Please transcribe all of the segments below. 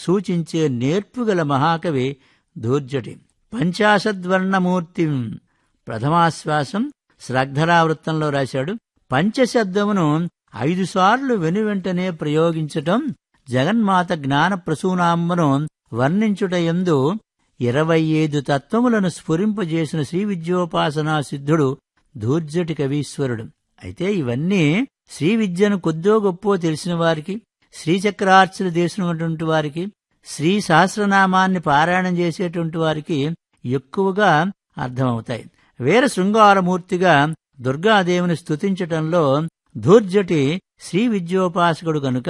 సూచించే నేర్పుగల మహాకవి ధూర్జటి పంచాశద్వర్ణమూర్తి ప్రథమాశ్వాసం శ్రద్ధరావృత్తంలో రాశాడు పంచశబ్దమును ఐదు సార్లు వెనువెంటనే ప్రయోగించటం జగన్మాత జ్ఞాన ప్రసూనాంబను వర్ణించుట ఎందు ఇరవై ఐదు తత్వములను స్ఫురింపజేసిన శ్రీ విద్యోపాసనా సిద్ధుడు ధూర్జటి కవీశ్వరుడు అయితే ఇవన్నీ శ్రీ విద్యను కొద్దో గొప్పో తెలిసిన వారికి శ్రీచక్రార్చలు చేసినటువంటి వారికి శ్రీ సహస్రనామాన్ని పారాయణం చేసేటువంటి వారికి ఎక్కువగా అర్థమవుతాయి వీర శృంగారమూర్తిగా దుర్గాదేవిని స్తుతించటంలో ధూర్జటి శ్రీ విద్యోపాసకుడు గనుక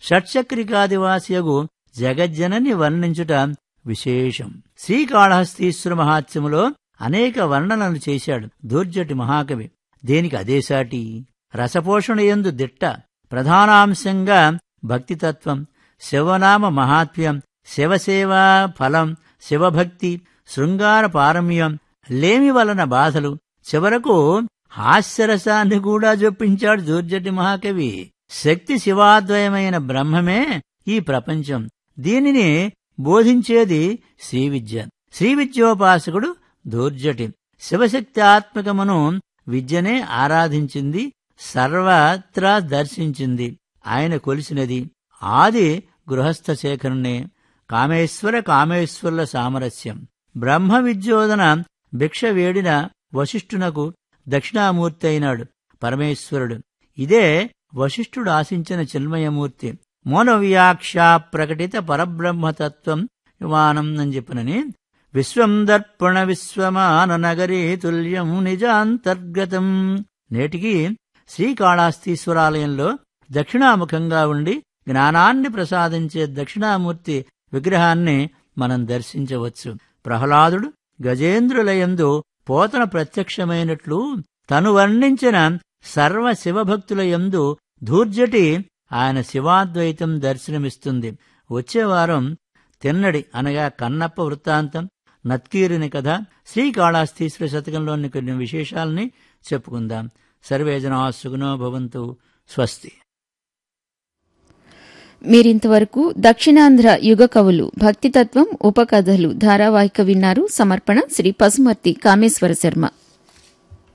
షట్చక్రికాదివాసియగు జగజ్జనని వర్ణించుట విశేషం శ్రీకాళహస్తీశ్వర మహాత్మ్యములో అనేక వర్ణనలు చేశాడు ధూర్జటి మహాకవి దేనికి అదేసాటి రసపోషణ ఎందు దిట్ట ప్రధానాంశంగా భక్తితత్వం శివనామ మహాత్మ్యం శివసేవా ఫలం శివభక్తి శృంగార పారమ్యం లేమి వలన బాధలు చివరకు హాస్యరసాన్ని కూడా జొప్పించాడు దూర్జటి మహాకవి శక్తి శివాద్వయమైన బ్రహ్మమే ఈ ప్రపంచం దీనిని బోధించేది శ్రీ విద్య శ్రీ విద్యోపాసకుడు దూర్జటి శివశక్త్యాత్మకమును విద్యనే ఆరాధించింది సర్వత్రా దర్శించింది ఆయన కొలిసినది ఆది గృహస్థ శేఖరుణ్ణే కామేశ్వర కామేశ్వరుల సామరస్యం బ్రహ్మ విద్యోధన భిక్ష వేడిన వశిష్ఠునకు దక్షిణామూర్తి అయినాడు పరమేశ్వరుడు ఇదే వశిష్ఠుడు ఆశించిన చిన్మయమూర్తి మోనవ్యాక్ష ప్రకటిత పరబ్రహ్మతత్వం విమానం అని చెప్పినని విశ్వం దర్పణ విశ్వమాన నగరీ తుల్యం నిజాంతర్గతం నేటికి శ్రీకాళాస్తీశ్వరాలయంలో దక్షిణాముఖంగా ఉండి జ్ఞానాన్ని ప్రసాదించే దక్షిణామూర్తి విగ్రహాన్ని మనం దర్శించవచ్చు ప్రహ్లాదుడు గజేంద్రులయందు పోతన ప్రత్యక్షమైనట్లు తను వర్ణించిన సర్వ శివభక్తుల యందు ధూర్జటి ఆయన శివాద్వైతం దర్శనమిస్తుంది వచ్చే వారం తిన్నడి అనగా కన్నప్ప వృత్తాంతం నత్కీరుని కథ శ్రీకాళాస్తీశ్వర శతకంలోని కొన్ని విశేషాలని చెప్పుకుందాం సర్వేజనా సుగుణో భవంతు స్వస్తి మీరింతవరకు దక్షిణాంధ్ర యుగ కవులు భక్తితత్వం ఉపకథలు ధారావాహిక విన్నారు సమర్పణ శ్రీ పసుమర్తి కామేశ్వర శర్మ